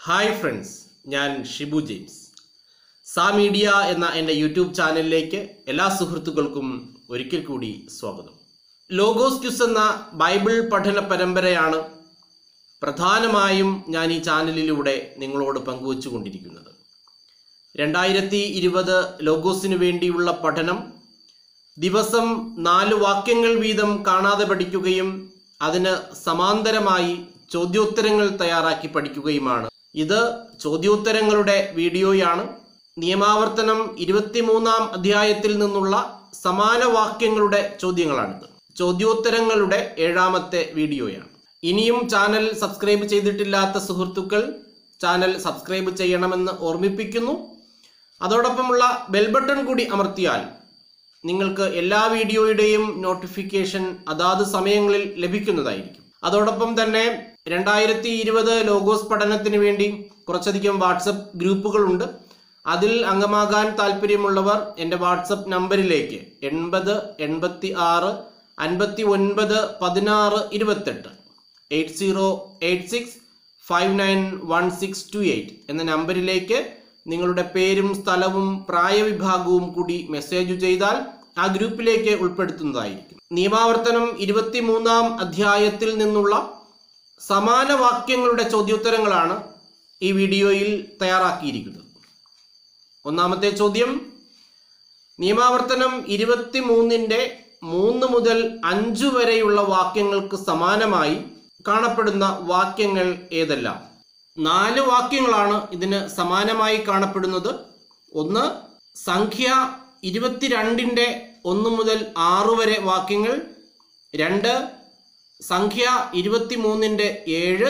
hi friends ഞാൻ Shibu James സാ media എന്ന എൻ്റെ യൂട്യൂബ് ചാനലിലേക്ക് എല്ലാ സുഹൃത്തുക്കൾക്കും ഒരിക്കൽ കൂടി സ്വാഗതം ലോഗോസ് ക്യുസ് എന്ന ബൈബിൾ പഠന പരമ്പരയാണ് പ്രധാനമായും ഞാൻ ഈ ചാനലിലൂടെ നിങ്ങളോട് പങ്കുവച്ചു കൊണ്ടിരിക്കുന്നത് രണ്ടായിരത്തി ഇരുപത് ലോഗോസിനു വേണ്ടിയുള്ള പഠനം ദിവസം നാല് വാക്യങ്ങൾ വീതം കാണാതെ പഠിക്കുകയും അതിന് സമാന്തരമായി ചോദ്യോത്തരങ്ങൾ തയ്യാറാക്കി പഠിക്കുകയുമാണ് ഇത് ചോദ്യോത്തരങ്ങളുടെ വീഡിയോയാണ് നിയമാവർത്തനം ഇരുപത്തിമൂന്നാം അധ്യായത്തിൽ നിന്നുള്ള സമാന വാക്യങ്ങളുടെ ചോദ്യങ്ങളാണിത് ചോദ്യോത്തരങ്ങളുടെ ഏഴാമത്തെ വീഡിയോയാണ് ഇനിയും ചാനൽ സബ്സ്ക്രൈബ് ചെയ്തിട്ടില്ലാത്ത സുഹൃത്തുക്കൾ ചാനൽ സബ്സ്ക്രൈബ് ചെയ്യണമെന്ന് ഓർമ്മിപ്പിക്കുന്നു അതോടൊപ്പമുള്ള ബെൽ ബട്ടൺ കൂടി അമർത്തിയാൽ നിങ്ങൾക്ക് എല്ലാ വീഡിയോയുടെയും നോട്ടിഫിക്കേഷൻ അതാത് സമയങ്ങളിൽ ലഭിക്കുന്നതായിരിക്കും അതോടൊപ്പം തന്നെ രണ്ടായിരത്തി ഇരുപത് ലോഗോസ് പഠനത്തിന് വേണ്ടി കുറച്ചധികം വാട്സപ്പ് ഗ്രൂപ്പുകളുണ്ട് അതിൽ അംഗമാകാൻ താല്പര്യമുള്ളവർ എൻ്റെ വാട്സപ്പ് നമ്പറിലേക്ക് എൺപത് എൺപത്തി ആറ് അൻപത്തി ഒൻപത് പതിനാറ് ഇരുപത്തെട്ട് eight zero eight six five nine one six two eight എന്ന നമ്പറിലേക്ക് നിങ്ങളുടെ പേരും സ്ഥലവും പ്രായവിഭാഗവും കൂടി മെസ്സേജ് ചെയ്താൽ ആ ഗ്രൂപ്പിലേക്ക് ഉൾപ്പെടുത്തുന്നതായിരിക്കും നിയമാവർത്തനം ഇരുപത്തിമൂന്നാം അധ്യായത്തിൽ നിന്നുള്ള സമാന വാക്യങ്ങളുടെ ചോദ്യോത്തരങ്ങളാണ് ഈ വീഡിയോയിൽ തയ്യാറാക്കിയിരിക്കുന്നത് ഒന്നാമത്തെ ചോദ്യം നിയമാവർത്തനം ഇരുപത്തിമൂന്നിൻ്റെ മൂന്ന് മുതൽ അഞ്ചു വരെയുള്ള വാക്യങ്ങൾക്ക് സമാനമായി കാണപ്പെടുന്ന വാക്യങ്ങൾ ഏതെല്ലാം നാല് വാക്യങ്ങളാണ് ഇതിന് സമാനമായി കാണപ്പെടുന്നത് ഒന്ന് സംഖ്യ ഇരുപത്തിരണ്ടിൻ്റെ ഒന്ന് മുതൽ ആറ് വരെ വാക്യങ്ങൾ രണ്ട് സംഖ്യ ഇരുപത്തിമൂന്നിൻ്റെ ഏഴ്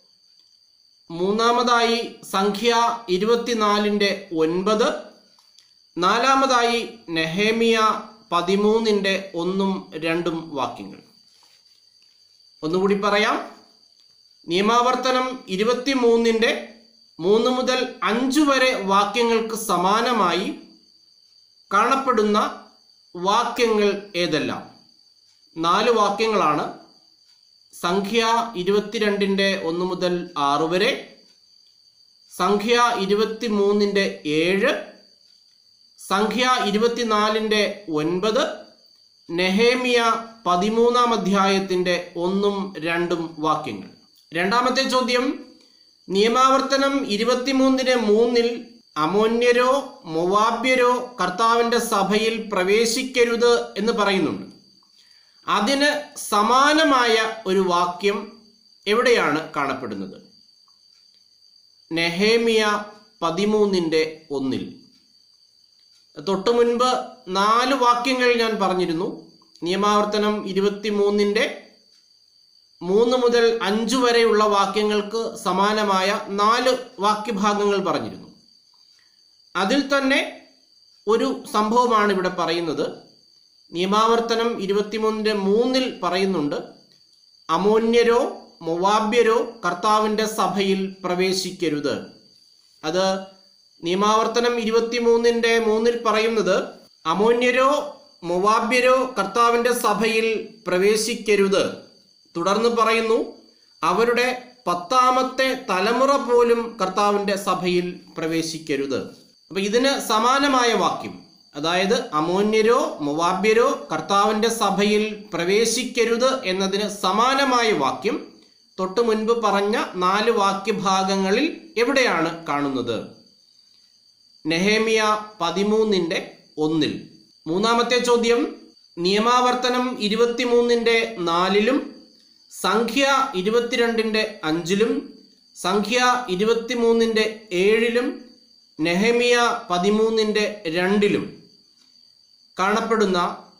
മൂന്നാമതായി സംഖ്യ ഇരുപത്തിനാലിൻ്റെ ഒൻപത് നാലാമതായി നെഹേമിയ പതിമൂന്നിൻ്റെ ഒന്നും രണ്ടും വാക്യങ്ങൾ ഒന്നുകൂടി പറയാം നിയമാവർത്തനം ഇരുപത്തിമൂന്നിൻ്റെ മൂന്ന് മുതൽ അഞ്ച് വരെ വാക്യങ്ങൾക്ക് സമാനമായി കാണപ്പെടുന്ന വാക്യങ്ങൾ ഏതെല്ലാം നാല് വാക്യങ്ങളാണ് സംഖ്യ ഇരുപത്തിരണ്ടിൻ്റെ ഒന്ന് മുതൽ ആറ് വരെ സംഖ്യ ഇരുപത്തി മൂന്നിൻ്റെ ഏഴ് സംഖ്യ ഇരുപത്തിനാലിൻ്റെ ഒൻപത് നെഹേമിയ പതിമൂന്നാം അധ്യായത്തിൻ്റെ ഒന്നും രണ്ടും വാക്യങ്ങൾ രണ്ടാമത്തെ ചോദ്യം നിയമാവർത്തനം ഇരുപത്തിമൂന്നിന് മൂന്നിൽ അമോന്യരോ മൊവാബ്യരോ കർത്താവിൻ്റെ സഭയിൽ പ്രവേശിക്കരുത് എന്ന് പറയുന്നുണ്ട് അതിന് സമാനമായ ഒരു വാക്യം എവിടെയാണ് കാണപ്പെടുന്നത് നെഹേമിയ പതിമൂന്നിൻ്റെ ഒന്നിൽ തൊട്ടു മുൻപ് നാല് വാക്യങ്ങൾ ഞാൻ പറഞ്ഞിരുന്നു നിയമാവർത്തനം ഇരുപത്തിമൂന്നിൻ്റെ മൂന്ന് മുതൽ അഞ്ചു വരെയുള്ള വാക്യങ്ങൾക്ക് സമാനമായ നാല് വാക്യഭാഗങ്ങൾ പറഞ്ഞിരുന്നു അതിൽ തന്നെ ഒരു സംഭവമാണ് ഇവിടെ പറയുന്നത് നിയമാവർത്തനം ഇരുപത്തിമൂന്നിൻ്റെ മൂന്നിൽ പറയുന്നുണ്ട് അമോന്യരോ മൊവാബ്യരോ കർത്താവിൻ്റെ സഭയിൽ പ്രവേശിക്കരുത് അത് നിയമാവർത്തനം ഇരുപത്തിമൂന്നിൻ്റെ മൂന്നിൽ പറയുന്നത് അമോന്യരോ മൊവാബ്യരോ കർത്താവിൻ്റെ സഭയിൽ പ്രവേശിക്കരുത് തുടർന്ന് പറയുന്നു അവരുടെ പത്താമത്തെ തലമുറ പോലും കർത്താവിൻ്റെ സഭയിൽ പ്രവേശിക്കരുത് അപ്പൊ ഇതിന് സമാനമായ വാക്യം അതായത് അമോന്യരോ മൊവാബ്യരോ കർത്താവിൻ്റെ സഭയിൽ പ്രവേശിക്കരുത് എന്നതിന് സമാനമായ വാക്യം തൊട്ടു മുൻപ് പറഞ്ഞ നാല് വാക്യഭാഗങ്ങളിൽ എവിടെയാണ് കാണുന്നത് നെഹേമിയ പതിമൂന്നിൻ്റെ ഒന്നിൽ മൂന്നാമത്തെ ചോദ്യം നിയമാവർത്തനം ഇരുപത്തിമൂന്നിൻ്റെ നാലിലും സംഖ്യ ഇരുപത്തിരണ്ടിൻ്റെ അഞ്ചിലും സംഖ്യ ഇരുപത്തിമൂന്നിൻ്റെ ഏഴിലും നെഹമിയ പതിമൂന്നിൻ്റെ രണ്ടിലും കാണപ്പെടുന്ന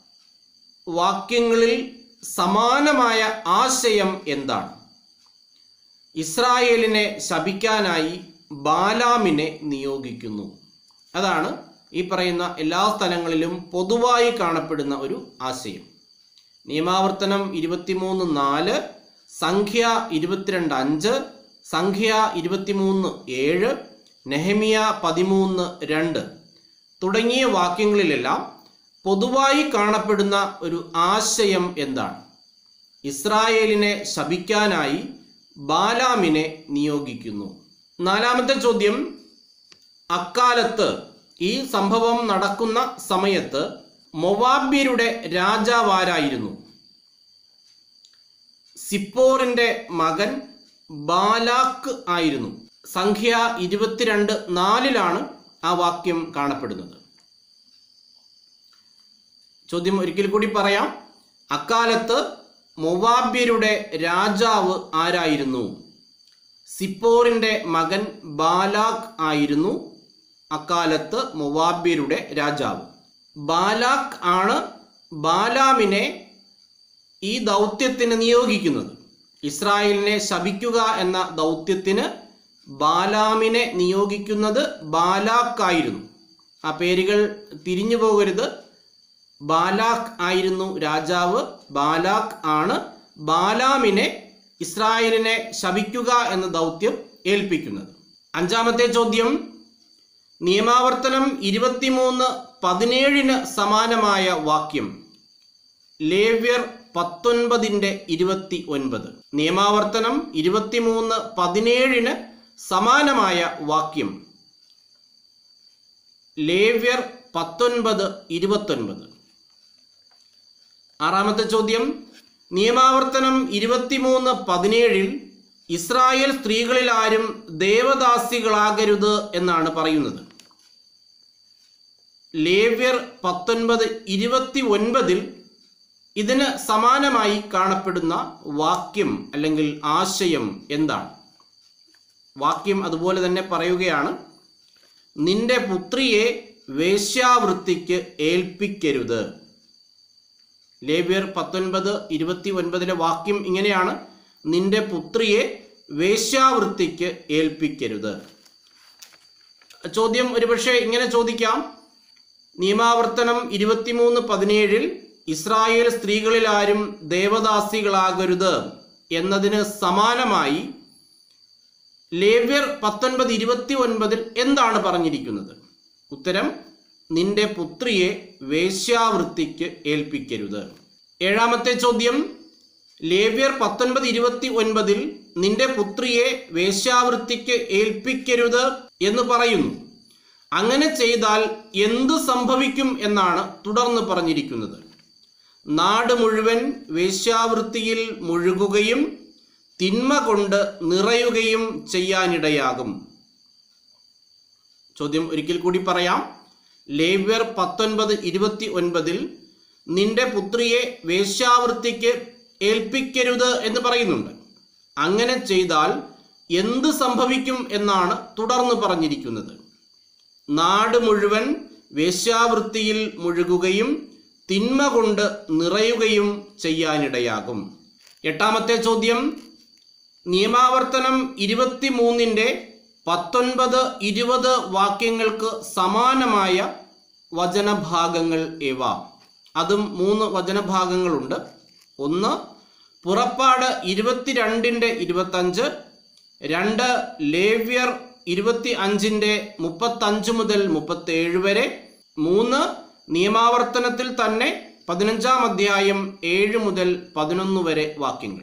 വാക്യങ്ങളിൽ സമാനമായ ആശയം എന്താണ് ഇസ്രായേലിനെ ശപിക്കാനായി ബാലാമിനെ നിയോഗിക്കുന്നു അതാണ് ഈ പറയുന്ന എല്ലാ സ്ഥലങ്ങളിലും പൊതുവായി കാണപ്പെടുന്ന ഒരു ആശയം നിയമാവർത്തനം ഇരുപത്തിമൂന്ന് നാല് സംഖ്യ ഇരുപത്തിരണ്ട് അഞ്ച് സംഖ്യ ഇരുപത്തിമൂന്ന് ഏഴ് നെഹമിയ പതിമൂന്ന് രണ്ട് തുടങ്ങിയ വാക്യങ്ങളിലെല്ലാം പൊതുവായി കാണപ്പെടുന്ന ഒരു ആശയം എന്താണ് ഇസ്രായേലിനെ ശപിക്കാനായി ബാലാമിനെ നിയോഗിക്കുന്നു നാലാമത്തെ ചോദ്യം അക്കാലത്ത് ഈ സംഭവം നടക്കുന്ന സമയത്ത് മൊവാബ്യരുടെ രാജാവാരായിരുന്നു സിപ്പോറിന്റെ മകൻ ബാലാക്ക് ആയിരുന്നു സംഖ്യ ഇരുപത്തിരണ്ട് നാലിലാണ് ആ വാക്യം കാണപ്പെടുന്നത് ചോദ്യം ഒരിക്കൽ കൂടി പറയാം അക്കാലത്ത് മൊവാബ്യരുടെ രാജാവ് ആരായിരുന്നു സിപ്പോറിന്റെ മകൻ ബാലാക്ക് ആയിരുന്നു അക്കാലത്ത് മൊവാബ്യരുടെ രാജാവ് ബാലാക്ക് ആണ് ബാലാമിനെ ഈ ദൗത്യത്തിന് നിയോഗിക്കുന്നത് ഇസ്രായേലിനെ ശപിക്കുക എന്ന ദൗത്യത്തിന് ബാലാമിനെ നിയോഗിക്കുന്നത് ബാലാക്കായിരുന്നു ആ പേരുകൾ തിരിഞ്ഞു പോകരുത് ബാലാക്ക് ആയിരുന്നു രാജാവ് ബാലാക്ക് ആണ് ബാലാമിനെ ഇസ്രായേലിനെ ശപിക്കുക എന്ന ദൗത്യം ഏൽപ്പിക്കുന്നത് അഞ്ചാമത്തെ ചോദ്യം നിയമാവർത്തനം ഇരുപത്തിമൂന്ന് പതിനേഴിന് സമാനമായ വാക്യം ലേവ്യർ പത്തൊൻപതിൻ്റെ ഇരുപത്തി ഒൻപത് നിയമാവർത്തനം ഇരുപത്തിമൂന്ന് പതിനേഴിന് സമാനമായ വാക്യം ലേവ്യർ പത്തൊൻപത് ഇരുപത്തൊൻപത് ആറാമത്തെ ചോദ്യം നിയമാവർത്തനം ഇരുപത്തിമൂന്ന് പതിനേഴിൽ ഇസ്രായേൽ സ്ത്രീകളിൽ ആരും ദേവദാസികളാകരുത് എന്നാണ് പറയുന്നത് ലേവ്യർ പത്തൊൻപത് ഇരുപത്തി ഒൻപതിൽ ഇതിന് സമാനമായി കാണപ്പെടുന്ന വാക്യം അല്ലെങ്കിൽ ആശയം എന്താണ് വാക്യം അതുപോലെ തന്നെ പറയുകയാണ് നിന്റെ പുത്രിയെ വേശ്യാവൃത്തിക്ക് ഏൽപ്പിക്കരുത് ലേവ്യർ പത്തൊൻപത് ഇരുപത്തി ഒൻപതിലെ വാക്യം ഇങ്ങനെയാണ് നിന്റെ പുത്രിയെ വേശ്യാവൃത്തിക്ക് ഏൽപ്പിക്കരുത് ചോദ്യം ഒരുപക്ഷെ ഇങ്ങനെ ചോദിക്കാം നിയമാവർത്തനം ഇരുപത്തിമൂന്ന് പതിനേഴിൽ ഇസ്രായേൽ സ്ത്രീകളിൽ ആരും ദേവദാസികളാകരുത് എന്നതിന് സമാനമായി ലേവ്യർ പത്തൊൻപത് ഇരുപത്തി ഒൻപതിൽ എന്താണ് പറഞ്ഞിരിക്കുന്നത് ഉത്തരം നിന്റെ പുത്രിയെ വേശ്യാവൃത്തിക്ക് ഏൽപ്പിക്കരുത് ഏഴാമത്തെ ചോദ്യം ലേവ്യർ പത്തൊൻപത് ഇരുപത്തി ഒൻപതിൽ നിന്റെ പുത്രിയെ വേശ്യാവൃത്തിക്ക് ഏൽപ്പിക്കരുത് എന്ന് പറയുന്നു അങ്ങനെ ചെയ്താൽ എന്ത് സംഭവിക്കും എന്നാണ് തുടർന്ന് പറഞ്ഞിരിക്കുന്നത് നാട് മുഴുവൻ വേശ്യാവൃത്തിയിൽ മുഴുകുകയും തിന്മ കൊണ്ട് നിറയുകയും ചെയ്യാനിടയാകും ചോദ്യം ഒരിക്കൽ കൂടി പറയാം ലേവ്യർ പത്തൊൻപത് ഇരുപത്തി ഒൻപതിൽ നിന്റെ പുത്രിയെ വേശ്യാവൃത്തിക്ക് ഏൽപ്പിക്കരുത് എന്ന് പറയുന്നുണ്ട് അങ്ങനെ ചെയ്താൽ എന്ത് സംഭവിക്കും എന്നാണ് തുടർന്ന് പറഞ്ഞിരിക്കുന്നത് നാട് മുഴുവൻ വേശ്യാവൃത്തിയിൽ മുഴുകുകയും തിന്മ കൊണ്ട് നിറയുകയും ചെയ്യാനിടയാകും എട്ടാമത്തെ ചോദ്യം നിയമാവർത്തനം ഇരുപത്തിമൂന്നിൻ്റെ പത്തൊൻപത് ഇരുപത് വാക്യങ്ങൾക്ക് സമാനമായ വചനഭാഗങ്ങൾ ഏവ അതും മൂന്ന് വചനഭാഗങ്ങളുണ്ട് ഒന്ന് പുറപ്പാട് ഇരുപത്തിരണ്ടിൻ്റെ ഇരുപത്തഞ്ച് രണ്ട് ലേവ്യർ ഇരുപത്തി അഞ്ചിൻ്റെ മുപ്പത്തഞ്ച് മുതൽ മുപ്പത്തേഴ് വരെ മൂന്ന് നിയമാവർത്തനത്തിൽ തന്നെ പതിനഞ്ചാം അധ്യായം ഏഴ് മുതൽ പതിനൊന്ന് വരെ വാക്യങ്ങൾ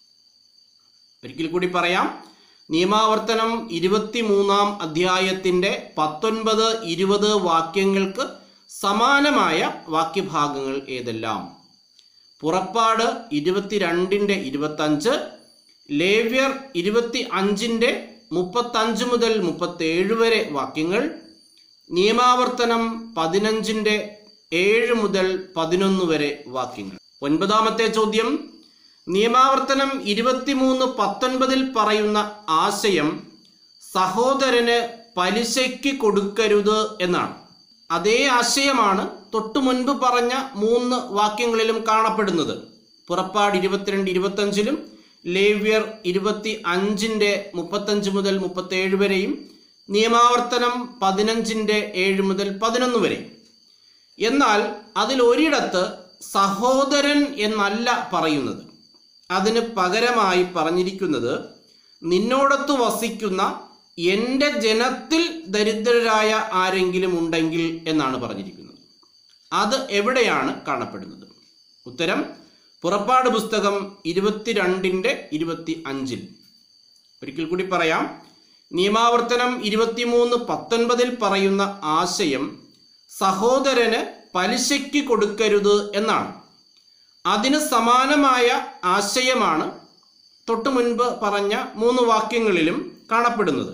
ഒരിക്കൽ കൂടി പറയാം നിയമാവർത്തനം ഇരുപത്തി മൂന്നാം അധ്യായത്തിൻ്റെ പത്തൊൻപത് ഇരുപത് വാക്യങ്ങൾക്ക് സമാനമായ വാക്യഭാഗങ്ങൾ ഏതെല്ലാം പുറപ്പാട് ഇരുപത്തിരണ്ടിൻ്റെ ഇരുപത്തഞ്ച് ലേവ്യർ ഇരുപത്തി അഞ്ചിൻ്റെ മുപ്പത്തഞ്ച് മുതൽ മുപ്പത്തേഴ് വരെ വാക്യങ്ങൾ നിയമാവർത്തനം പതിനഞ്ചിൻ്റെ ഏഴ് മുതൽ പതിനൊന്ന് വരെ വാക്യങ്ങൾ ഒൻപതാമത്തെ ചോദ്യം നിയമാവർത്തനം ഇരുപത്തിമൂന്ന് പത്തൊൻപതിൽ പറയുന്ന ആശയം സഹോദരന് പലിശയ്ക്ക് കൊടുക്കരുത് എന്നാണ് അതേ ആശയമാണ് തൊട്ടു മുൻപ് പറഞ്ഞ മൂന്ന് വാക്യങ്ങളിലും കാണപ്പെടുന്നത് പുറപ്പാട് ഇരുപത്തിരണ്ട് ഇരുപത്തഞ്ചിലും ലേവ്യർ ഇരുപത്തി അഞ്ചിൻ്റെ മുപ്പത്തഞ്ച് മുതൽ മുപ്പത്തേഴ് വരെയും നിയമാവർത്തനം പതിനഞ്ചിൻ്റെ ഏഴ് മുതൽ പതിനൊന്ന് വരെ എന്നാൽ അതിൽ ഒരിടത്ത് സഹോദരൻ എന്നല്ല പറയുന്നത് അതിന് പകരമായി പറഞ്ഞിരിക്കുന്നത് നിന്നോടൊത്ത് വസിക്കുന്ന എൻ്റെ ജനത്തിൽ ദരിദ്രരായ ആരെങ്കിലും ഉണ്ടെങ്കിൽ എന്നാണ് പറഞ്ഞിരിക്കുന്നത് അത് എവിടെയാണ് കാണപ്പെടുന്നത് ഉത്തരം പുറപ്പാട് പുസ്തകം ഇരുപത്തിരണ്ടിൻ്റെ ഇരുപത്തി അഞ്ചിൽ ഒരിക്കൽ കൂടി പറയാം നിയമാവർത്തനം ഇരുപത്തിമൂന്ന് പത്തൊൻപതിൽ പറയുന്ന ആശയം സഹോദരന് പലിശയ്ക്ക് കൊടുക്കരുത് എന്നാണ് അതിന് സമാനമായ ആശയമാണ് തൊട്ടു മുൻപ് പറഞ്ഞ മൂന്ന് വാക്യങ്ങളിലും കാണപ്പെടുന്നത്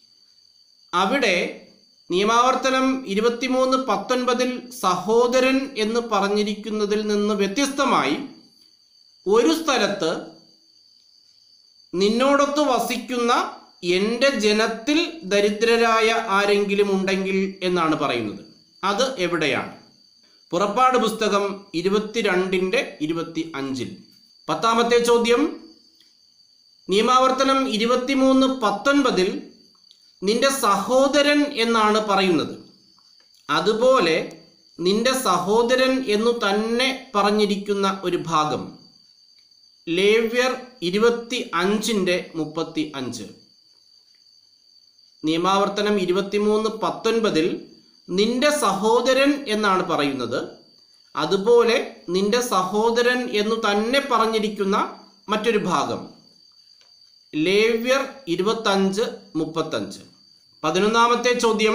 അവിടെ നിയമാവർത്തനം ഇരുപത്തിമൂന്ന് പത്തൊൻപതിൽ സഹോദരൻ എന്ന് പറഞ്ഞിരിക്കുന്നതിൽ നിന്ന് വ്യത്യസ്തമായി ഒരു സ്ഥലത്ത് നിന്നോടൊത്ത് വസിക്കുന്ന എൻ്റെ ജനത്തിൽ ദരിദ്രരായ ആരെങ്കിലും ഉണ്ടെങ്കിൽ എന്നാണ് പറയുന്നത് അത് എവിടെയാണ് പുറപ്പാട് പുസ്തകം ഇരുപത്തിരണ്ടിൻ്റെ ഇരുപത്തി അഞ്ചിൽ പത്താമത്തെ ചോദ്യം നിയമാവർത്തനം ഇരുപത്തിമൂന്ന് പത്തൊൻപതിൽ നിന്റെ സഹോദരൻ എന്നാണ് പറയുന്നത് അതുപോലെ നിന്റെ സഹോദരൻ എന്നു തന്നെ പറഞ്ഞിരിക്കുന്ന ഒരു ഭാഗം ലേവ്യർ ഇരുപത്തി അഞ്ചിൻ്റെ മുപ്പത്തി അഞ്ച് നിയമാവർത്തനം ഇരുപത്തിമൂന്ന് പത്തൊൻപതിൽ നിന്റെ സഹോദരൻ എന്നാണ് പറയുന്നത് അതുപോലെ നിന്റെ സഹോദരൻ എന്നു തന്നെ പറഞ്ഞിരിക്കുന്ന മറ്റൊരു ഭാഗം ലേവ്യർ ഇരുപത്തഞ്ച് മുപ്പത്തഞ്ച് പതിനൊന്നാമത്തെ ചോദ്യം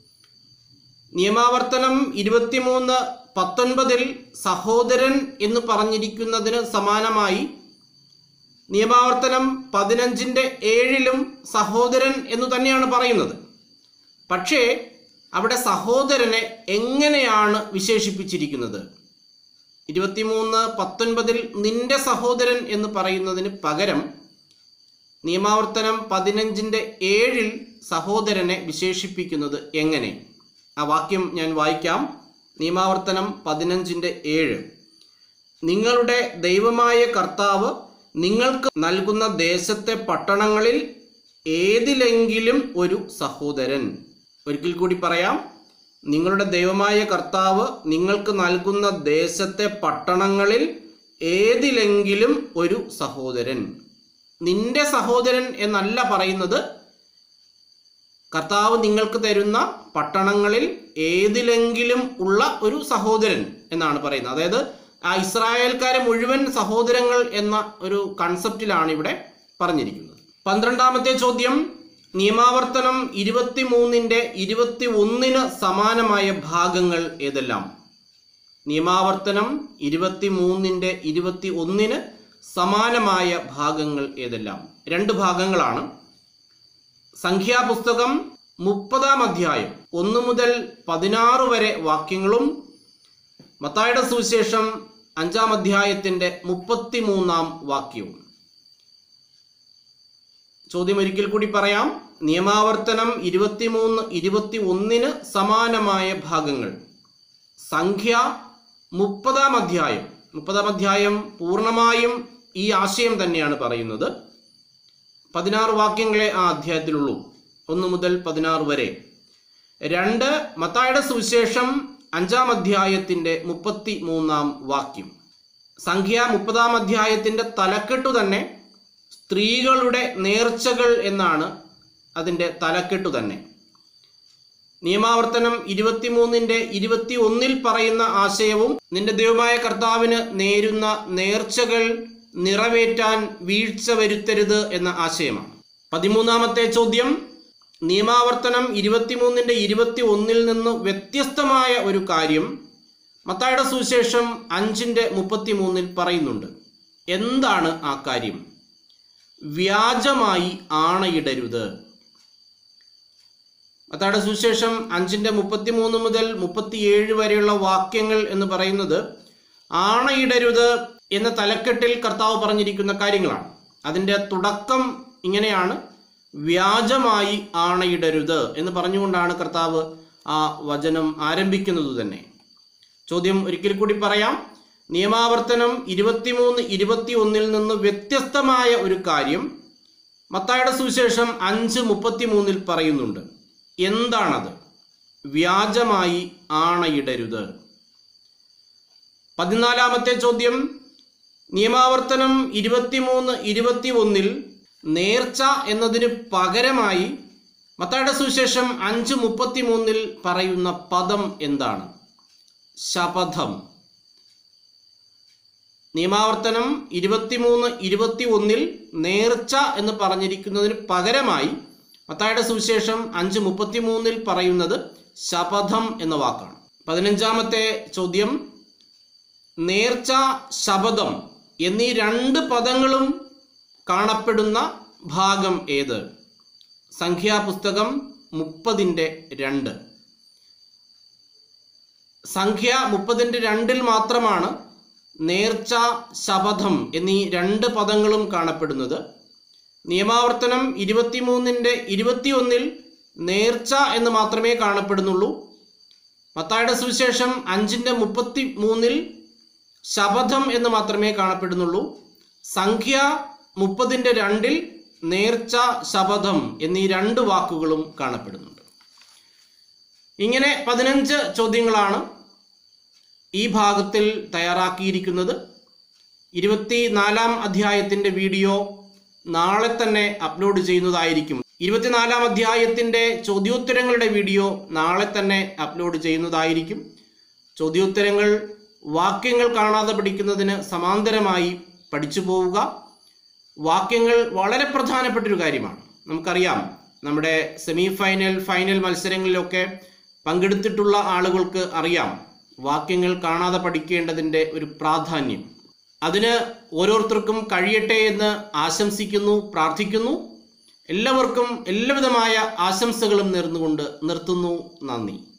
നിയമാവർത്തനം ഇരുപത്തിമൂന്ന് പത്തൊൻപതിൽ സഹോദരൻ എന്ന് പറഞ്ഞിരിക്കുന്നതിന് സമാനമായി നിയമാവർത്തനം പതിനഞ്ചിൻ്റെ ഏഴിലും സഹോദരൻ എന്ന് തന്നെയാണ് പറയുന്നത് പക്ഷേ അവിടെ സഹോദരനെ എങ്ങനെയാണ് വിശേഷിപ്പിച്ചിരിക്കുന്നത് ഇരുപത്തിമൂന്ന് പത്തൊൻപതിൽ നിന്റെ സഹോദരൻ എന്ന് പറയുന്നതിന് പകരം നിയമാവർത്തനം പതിനഞ്ചിൻ്റെ ഏഴിൽ സഹോദരനെ വിശേഷിപ്പിക്കുന്നത് എങ്ങനെ ആ വാക്യം ഞാൻ വായിക്കാം നിയമാവർത്തനം പതിനഞ്ചിൻ്റെ ഏഴ് നിങ്ങളുടെ ദൈവമായ കർത്താവ് നിങ്ങൾക്ക് നൽകുന്ന ദേശത്തെ പട്ടണങ്ങളിൽ ഏതിലെങ്കിലും ഒരു സഹോദരൻ ഒരിക്കൽ കൂടി പറയാം നിങ്ങളുടെ ദൈവമായ കർത്താവ് നിങ്ങൾക്ക് നൽകുന്ന ദേശത്തെ പട്ടണങ്ങളിൽ ഏതിലെങ്കിലും ഒരു സഹോദരൻ നിന്റെ സഹോദരൻ എന്നല്ല പറയുന്നത് കർത്താവ് നിങ്ങൾക്ക് തരുന്ന പട്ടണങ്ങളിൽ ഏതിലെങ്കിലും ഉള്ള ഒരു സഹോദരൻ എന്നാണ് പറയുന്നത് അതായത് ആ ഇസ്രായേൽക്കാരെ മുഴുവൻ സഹോദരങ്ങൾ എന്ന ഒരു കൺസെപ്റ്റിലാണ് ഇവിടെ പറഞ്ഞിരിക്കുന്നത് പന്ത്രണ്ടാമത്തെ ചോദ്യം നിയമാവർത്തനം ഇരുപത്തി മൂന്നിൻ്റെ ഇരുപത്തി ഒന്നിന് സമാനമായ ഭാഗങ്ങൾ ഏതെല്ലാം നിയമാവർത്തനം ഇരുപത്തി മൂന്നിൻ്റെ ഇരുപത്തി ഒന്നിന് സമാനമായ ഭാഗങ്ങൾ ഏതെല്ലാം രണ്ട് ഭാഗങ്ങളാണ് സംഖ്യാപുസ്തകം മുപ്പതാം അധ്യായം ഒന്ന് മുതൽ പതിനാറ് വരെ വാക്യങ്ങളും മത്തായുടെ സുവിശേഷം അഞ്ചാം അധ്യായത്തിൻ്റെ മുപ്പത്തിമൂന്നാം വാക്യവും ചോദ്യം ഒരിക്കൽ കൂടി പറയാം നിയമാവർത്തനം ഇരുപത്തിമൂന്ന് ഇരുപത്തി ഒന്നിന് സമാനമായ ഭാഗങ്ങൾ സംഖ്യ മുപ്പതാം അധ്യായം മുപ്പതാം അധ്യായം പൂർണ്ണമായും ഈ ആശയം തന്നെയാണ് പറയുന്നത് പതിനാറ് വാക്യങ്ങളെ ആ അധ്യായത്തിലുള്ളൂ ഒന്ന് മുതൽ പതിനാറ് വരെ രണ്ട് മത്തായുടെ സുവിശേഷം അഞ്ചാം അധ്യായത്തിൻ്റെ മുപ്പത്തി മൂന്നാം വാക്യം സംഖ്യ മുപ്പതാം അധ്യായത്തിൻ്റെ തലക്കെട്ടു തന്നെ സ്ത്രീകളുടെ നേർച്ചകൾ എന്നാണ് അതിൻ്റെ തലക്കെട്ടു തന്നെ നിയമാവർത്തനം ഇരുപത്തിമൂന്നിൻ്റെ ഇരുപത്തി ഒന്നിൽ പറയുന്ന ആശയവും നിന്റെ ദൈവമായ കർത്താവിന് നേരുന്ന നേർച്ചകൾ നിറവേറ്റാൻ വീഴ്ച വരുത്തരുത് എന്ന ആശയമാണ് പതിമൂന്നാമത്തെ ചോദ്യം നിയമാവർത്തനം ഇരുപത്തിമൂന്നിൻ്റെ ഇരുപത്തി ഒന്നിൽ നിന്ന് വ്യത്യസ്തമായ ഒരു കാര്യം മത്തായുടെ സുവിശേഷം അഞ്ചിൻ്റെ മുപ്പത്തി മൂന്നിൽ പറയുന്നുണ്ട് എന്താണ് ആ കാര്യം വ്യാജമായി ആണയിടരുത് മത്തായുടെ സുവിശേഷം അഞ്ചിൻ്റെ മുപ്പത്തി മൂന്ന് മുതൽ മുപ്പത്തിയേഴ് വരെയുള്ള വാക്യങ്ങൾ എന്ന് പറയുന്നത് ആണയിടരുത് എന്ന തലക്കെട്ടിൽ കർത്താവ് പറഞ്ഞിരിക്കുന്ന കാര്യങ്ങളാണ് അതിൻ്റെ തുടക്കം ഇങ്ങനെയാണ് വ്യാജമായി ആണയിടരുത് എന്ന് പറഞ്ഞുകൊണ്ടാണ് കർത്താവ് ആ വചനം ആരംഭിക്കുന്നത് തന്നെ ചോദ്യം ഒരിക്കൽ കൂടി പറയാം നിയമാവർത്തനം ഇരുപത്തിമൂന്ന് ഇരുപത്തി ഒന്നിൽ നിന്ന് വ്യത്യസ്തമായ ഒരു കാര്യം മത്തായുടെ സുവിശേഷം അഞ്ച് മുപ്പത്തി മൂന്നിൽ പറയുന്നുണ്ട് എന്താണത് വ്യാജമായി ആണയിടരുത് പതിനാലാമത്തെ ചോദ്യം നിയമാവർത്തനം ഇരുപത്തിമൂന്ന് ഇരുപത്തി ഒന്നിൽ നേർച്ച എന്നതിന് പകരമായി മത്തായുടെ സുവിശേഷം അഞ്ച് മുപ്പത്തി മൂന്നിൽ പറയുന്ന പദം എന്താണ് ശപഥം നിയമാവർത്തനം ഇരുപത്തിമൂന്ന് ഇരുപത്തി ഒന്നിൽ നേർച്ച എന്ന് പറഞ്ഞിരിക്കുന്നതിന് പകരമായി മത്തായുടെ സുവിശേഷം അഞ്ച് മുപ്പത്തിമൂന്നിൽ പറയുന്നത് ശപഥം എന്ന വാക്കാണ് പതിനഞ്ചാമത്തെ ചോദ്യം നേർച്ച ശപഥം എന്നീ രണ്ട് പദങ്ങളും കാണപ്പെടുന്ന ഭാഗം ഏത് സംഖ്യാപുസ്തകം മുപ്പതിൻ്റെ രണ്ട് സംഖ്യ മുപ്പതിൻ്റെ രണ്ടിൽ മാത്രമാണ് നേർച്ച ശപഥം എന്നീ രണ്ട് പദങ്ങളും കാണപ്പെടുന്നത് നിയമാവർത്തനം ഇരുപത്തിമൂന്നിൻ്റെ ഇരുപത്തിയൊന്നിൽ നേർച്ച എന്ന് മാത്രമേ കാണപ്പെടുന്നുള്ളൂ മത്തായുടെ സുവിശേഷം അഞ്ചിൻ്റെ മുപ്പത്തി മൂന്നിൽ ശപഥം എന്ന് മാത്രമേ കാണപ്പെടുന്നുള്ളൂ സംഖ്യ മുപ്പതിൻ്റെ രണ്ടിൽ നേർച്ച ശപഥം എന്നീ രണ്ട് വാക്കുകളും കാണപ്പെടുന്നുണ്ട് ഇങ്ങനെ പതിനഞ്ച് ചോദ്യങ്ങളാണ് ഈ ഭാഗത്തിൽ തയ്യാറാക്കിയിരിക്കുന്നത് ഇരുപത്തിനാലാം അധ്യായത്തിൻ്റെ വീഡിയോ നാളെ തന്നെ അപ്ലോഡ് ചെയ്യുന്നതായിരിക്കും ഇരുപത്തിനാലാം അധ്യായത്തിൻ്റെ ചോദ്യോത്തരങ്ങളുടെ വീഡിയോ നാളെ തന്നെ അപ്ലോഡ് ചെയ്യുന്നതായിരിക്കും ചോദ്യോത്തരങ്ങൾ വാക്യങ്ങൾ കാണാതെ പഠിക്കുന്നതിന് സമാന്തരമായി പഠിച്ചു പോവുക വാക്യങ്ങൾ വളരെ പ്രധാനപ്പെട്ടൊരു കാര്യമാണ് നമുക്കറിയാം നമ്മുടെ സെമി ഫൈനൽ ഫൈനൽ മത്സരങ്ങളിലൊക്കെ പങ്കെടുത്തിട്ടുള്ള ആളുകൾക്ക് അറിയാം വാക്യങ്ങൾ കാണാതെ പഠിക്കേണ്ടതിൻ്റെ ഒരു പ്രാധാന്യം അതിന് ഓരോരുത്തർക്കും കഴിയട്ടെ എന്ന് ആശംസിക്കുന്നു പ്രാർത്ഥിക്കുന്നു എല്ലാവർക്കും എല്ലാവിധമായ ആശംസകളും നേർന്നുകൊണ്ട് നിർത്തുന്നു നന്ദി